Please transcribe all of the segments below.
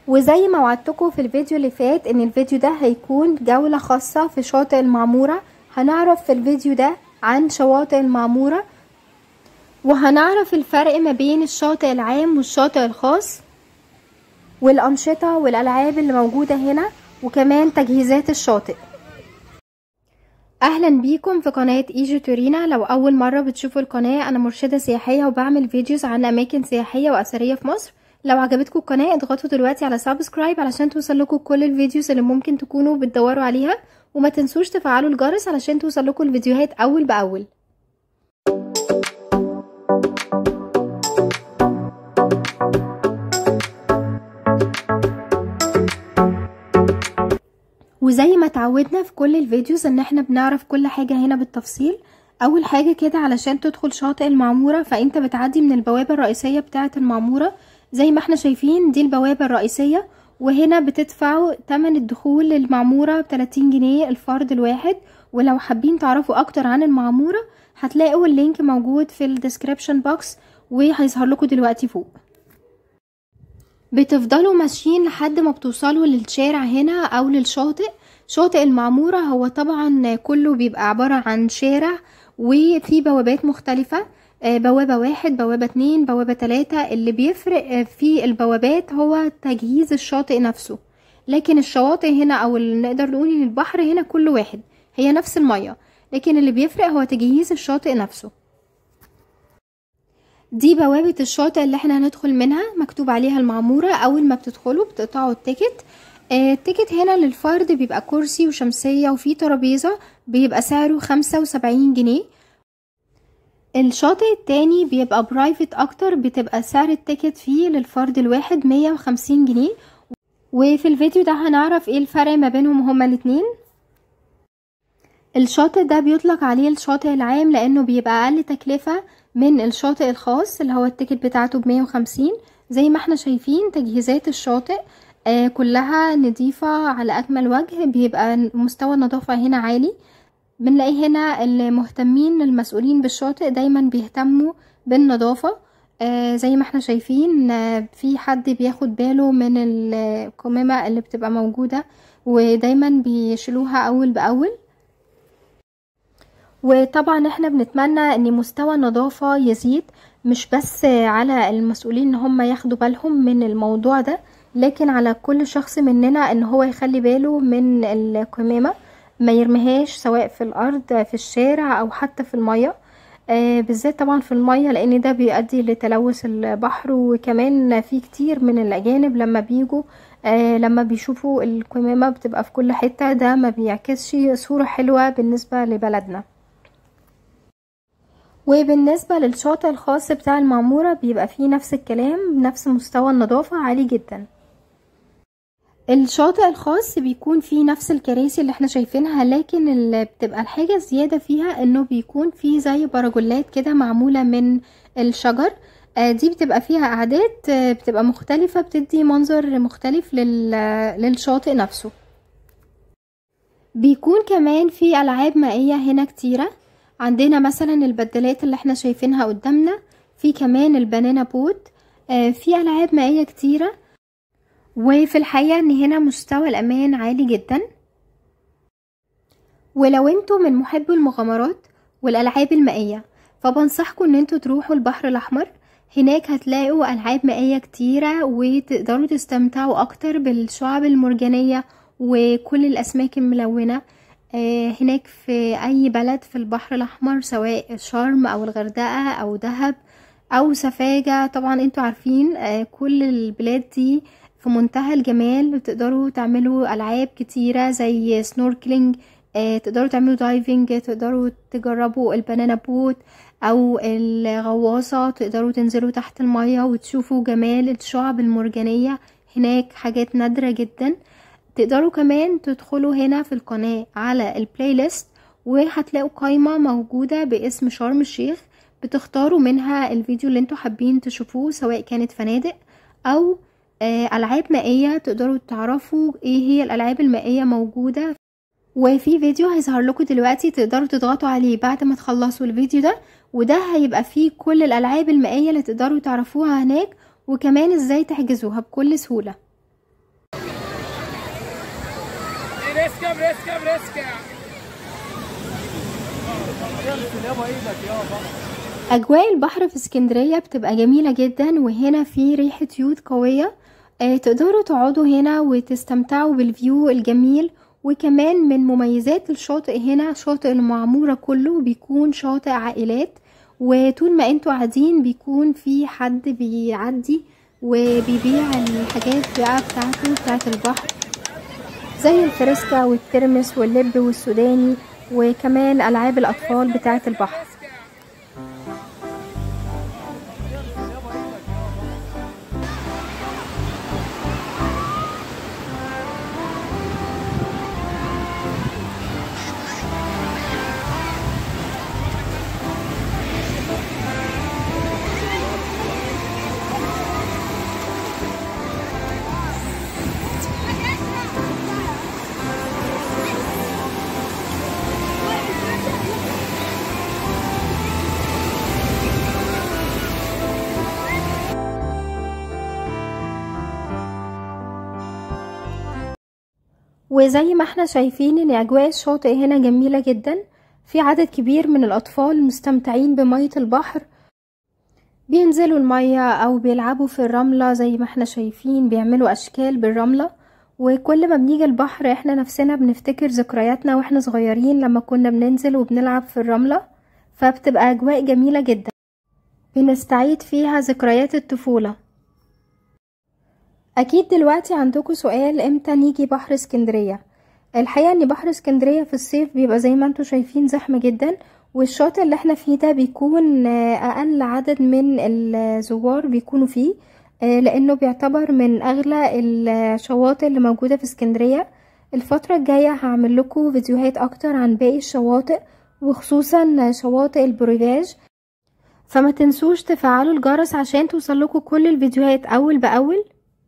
وزي ما وعدتكم في الفيديو اللي فات ان الفيديو ده هيكون جولة خاصة في شاطئ المعمورة هنعرف في الفيديو ده عن شواطئ المعمورة وهنعرف الفرق ما بين الشاطئ العام والشاطئ الخاص والأنشطة والألعاب اللي موجودة هنا وكمان تجهيزات الشاطئ اهلا بيكم في قناة ايجي تورينا لو اول مرة بتشوفوا القناة انا مرشدة سياحية وبعمل فيديوز عن اماكن سياحية واثرية في مصر لو عجبتكم القناة اضغطوا دلوقتي على سبسكرايب علشان توصلكم كل الفيديوز اللي ممكن تكونوا بتدوروا عليها وما تنسوش تفعلوا الجرس علشان توصلكم الفيديوهات اول باول وزي ما اتعودنا في كل الفيديوز ان احنا بنعرف كل حاجة هنا بالتفصيل اول حاجة كده علشان تدخل شاطئ المعمورة فانت بتعدي من البوابة الرئيسية بتاعة المعمورة زي ما احنا شايفين دي البوابة الرئيسية وهنا بتدفعوا تمن الدخول للمعمورة بتلاتين جنيه الفرد الواحد ولو حابين تعرفوا اكتر عن المعمورة هتلاقوا اللينك موجود في الديسكريبشن بوكس وهيظهر لكم دلوقتي فوق بتفضلوا ماشيين لحد ما بتوصلوا للشارع هنا او للشاطئ شاطئ المعمورة هو طبعا كله بيبقى عبارة عن شارع وفي بوابات مختلفة بوابة واحد بوابة اتنين بوابة تلاتة اللي بيفرق في البوابات هو تجهيز الشاطئ نفسه لكن الشواطئ هنا او اللي نقدر نقول ان البحر هنا كل واحد هي نفس المية لكن اللي بيفرق هو تجهيز الشاطئ نفسه دي بوابة الشاطئ اللي احنا هندخل منها مكتوب عليها المعمورة اول ما بتدخلوا بتقطعوا التيكت آه التيكت هنا للفرد بيبقى كرسي وشمسية وفي ترابيزة بيبقى سعره خمسة وسبعين جنيه الشاطئ التاني بيبقى برايفت اكتر بتبقى سعر التيكت فيه للفرد الواحد مية وخمسين جنيه وفي الفيديو ده هنعرف ايه الفرق ما بينهم هما الاتنين الشاطئ ده بيطلق عليه الشاطئ العام لانه بيبقى اقل تكلفة من الشاطئ الخاص اللي هو التيكت بتاعته بمية وخمسين زي ما احنا شايفين تجهيزات الشاطئ آه كلها نظيفة على أكمل وجه بيبقى مستوى النظافة هنا عالي بنلاقي هنا المهتمين المسؤولين بالشاطئ دايما بيهتموا بالنظافة آه زي ما احنا شايفين آه في حد بياخد باله من القمامة اللي بتبقى موجودة ودايما بيشيلوها أول بأول وطبعا احنا بنتمنى ان مستوى النظافة يزيد مش بس على المسؤولين ان هم ياخدوا بالهم من الموضوع ده لكن على كل شخص مننا ان هو يخلي باله من القمامة ما يرميهاش سواء في الارض في الشارع او حتى في المية آه بالذات طبعا في المية لان ده بيؤدي لتلوث البحر وكمان في كتير من الاجانب لما بيجوا آه لما بيشوفوا القمامة بتبقى في كل حتة ده ما بيعكسش صورة حلوة بالنسبة لبلدنا وبالنسبة للشاطئ الخاص بتاع المعمورة بيبقى فيه نفس الكلام نفس مستوى النظافة عالي جدا الشاطئ الخاص بيكون فيه نفس الكراسي اللي احنا شايفينها لكن اللي بتبقى الحاجة الزيادة فيها انه بيكون فيه زي برجولات كده معمولة من الشجر آه دي بتبقى فيها قعدات آه بتبقى مختلفة بتدي منظر مختلف للشاطئ نفسه بيكون كمان في ألعاب مائية هنا كتيرة عندنا مثلا البدلات اللي احنا شايفينها قدامنا في كمان البنانا بوت آه في ألعاب مائية كتيرة وفي الحقيقة ان هنا مستوى الامان عالي جدا ولو انتوا من محبي المغامرات والالعاب المائية فبنصحكم ان انتوا تروحوا البحر الاحمر هناك هتلاقوا العاب مائية كتيرة وتقدروا تستمتعوا اكتر بالشعاب المرجانية وكل الاسماك الملونة آه هناك في اي بلد في البحر الاحمر سواء شرم او الغردقة او دهب او سفاجة طبعا انتوا عارفين آه كل البلاد دي في منتهى الجمال بتقدروا تعملوا العاب كتيرة زي سنوركلينج آه تقدروا تعملوا دايفنج تقدروا تجربوا البنانا بوت او الغواصة تقدروا تنزلوا تحت المية وتشوفوا جمال الشعب المرجانية هناك حاجات نادرة جدا تقدروا كمان تدخلوا هنا في القناة على البلاي ليست وهتلاقوا قائمة موجودة باسم شرم الشيخ بتختاروا منها الفيديو اللي انتوا حابين تشوفوه سواء كانت فنادق او ألعاب مائية تقدروا تعرفوا ايه هي الألعاب المائية موجودة وفي فيديو هيظهر لكم دلوقتي تقدروا تضغطوا عليه بعد ما تخلصوا الفيديو ده وده هيبقى فيه كل الألعاب المائية اللي تقدروا تعرفوها هناك وكمان ازاي تحجزوها بكل سهولة بريسكا بريسكا بريسكا أجواء البحر في اسكندرية بتبقى جميلة جدا وهنا في ريحة يود قوية آه، تقدروا تقعدوا هنا وتستمتعوا بالفيو الجميل وكمان من مميزات الشاطئ هنا شاطئ المعمورة كله بيكون شاطئ عائلات وطول ما انتوا قاعدين بيكون في حد بيعدي وبيبيع الحاجات بقى بتاعته بتاعت البحر زي الفريسكا والترمس واللب والسوداني وكمان ألعاب الأطفال بتاعت البحر وزي ما احنا شايفين ان اجواء الشاطئ هنا جميلة جدا في عدد كبير من الاطفال مستمتعين بمية البحر بينزلوا المية او بيلعبوا في الرملة زي ما احنا شايفين بيعملوا اشكال بالرملة وكل ما بنيجي البحر احنا نفسنا بنفتكر ذكرياتنا واحنا صغيرين لما كنا بننزل وبنلعب في الرملة فبتبقى اجواء جميلة جدا بنستعيد فيها ذكريات الطفولة اكيد دلوقتي عندكم سؤال امتى نيجي بحر اسكندرية الحقيقة ان بحر اسكندرية في الصيف بيبقى زي ما انتم شايفين زحمة جدا والشاطئ اللي احنا فيه ده بيكون آه، اقل عدد من الزوار بيكونوا فيه آه، لانه بيعتبر من اغلى الشواطئ اللي موجودة في اسكندرية الفترة الجاية هعمل لكم فيديوهات اكتر عن باقي الشواطئ وخصوصا شواطئ البريفاج فما تنسوش تفعلوا الجرس عشان توصلكوا كل الفيديوهات اول باول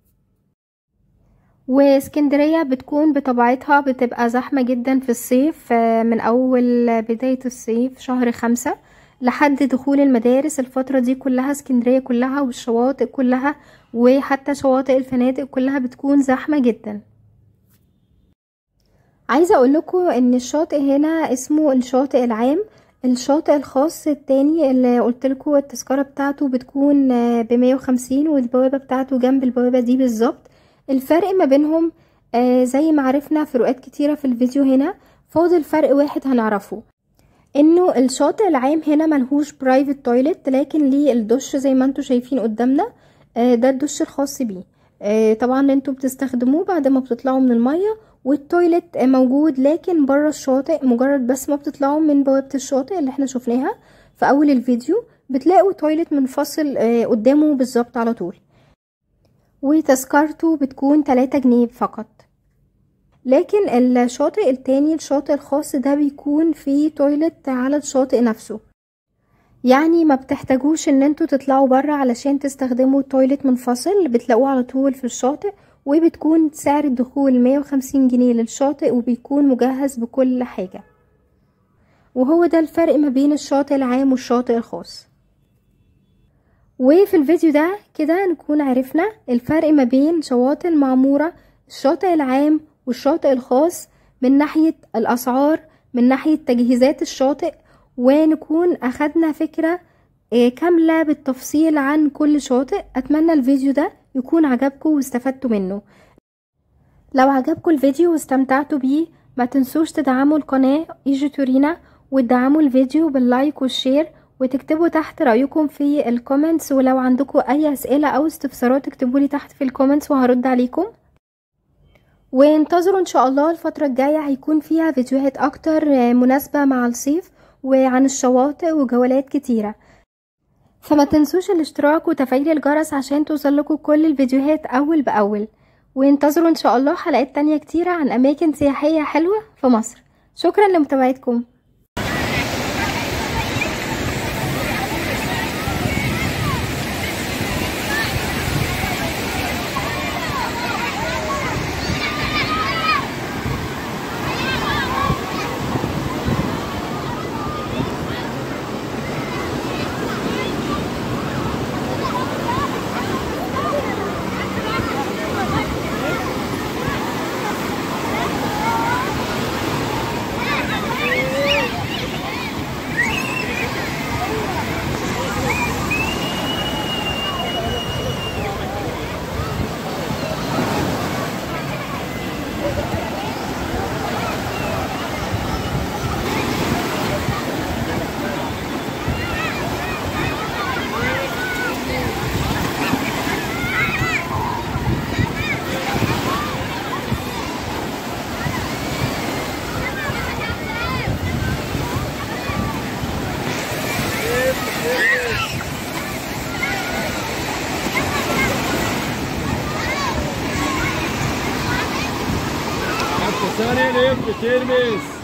واسكندرية بتكون بطبيعتها بتبقى زحمة جدا في الصيف آه، من أول بداية الصيف شهر خمسة لحد دخول المدارس الفترة دي كلها اسكندرية كلها والشواطئ كلها وحتى شواطئ الفنادق كلها بتكون زحمة جدا عايزة اقول لكم ان الشاطئ هنا اسمه الشاطئ العام الشاطئ الخاص التاني اللي قلت لكم التذكرة بتاعته بتكون بمية وخمسين والبوابة بتاعته جنب البوابة دي بالظبط الفرق ما بينهم آه، زي ما عرفنا فروقات كتيرة في الفيديو هنا فاضل فرق واحد هنعرفه انه الشاطئ العام هنا ملهوش برايفت تويلت لكن ليه الدش زي ما انتوا شايفين قدامنا آه، ده الدش الخاص بيه آه، طبعا انتوا بتستخدموه بعد ما بتطلعوا من المية والتويلت موجود لكن بره الشاطئ مجرد بس ما بتطلعوا من بوابة الشاطئ اللي احنا شفناها في اول الفيديو بتلاقوا تويلت منفصل آه، قدامه بالظبط على طول وتذكرته بتكون 3 جنيه فقط لكن الشاطئ التاني الشاطئ الخاص ده بيكون فيه تويلت على الشاطئ نفسه يعني ما بتحتاجوش ان انتوا تطلعوا برا علشان تستخدموا تويلت منفصل بتلاقوه على طول في الشاطئ وبتكون سعر الدخول 150 جنيه للشاطئ وبيكون مجهز بكل حاجة وهو ده الفرق ما بين الشاطئ العام والشاطئ الخاص وفي الفيديو ده كده نكون عرفنا الفرق ما بين شواطئ المعمورة الشاطئ العام والشاطئ الخاص من ناحية الأسعار من ناحية تجهيزات الشاطئ ونكون أخدنا فكرة آه، كاملة بالتفصيل عن كل شاطئ أتمنى الفيديو ده يكون عجبكم واستفدتوا منه لو عجبكم الفيديو واستمتعتوا بيه ما تنسوش تدعموا القناة ايجي تورينا وتدعموا الفيديو باللايك والشير وتكتبوا تحت رأيكم في الكومنتس ولو عندكم أي أسئلة أو استفسارات اكتبولي تحت في الكومنتس وهرد عليكم وانتظروا ان شاء الله الفترة الجاية هيكون فيها فيديوهات اكتر آه، مناسبة مع الصيف وعن الشواطئ وجولات كتيرة فما تنسوش الاشتراك وتفعيل الجرس عشان توصلكوا كل الفيديوهات اول باول وانتظروا ان شاء الله حلقات تانية كتيرة عن اماكن سياحية حلوة في مصر شكرا لمتابعتكم ثانية لف تلمس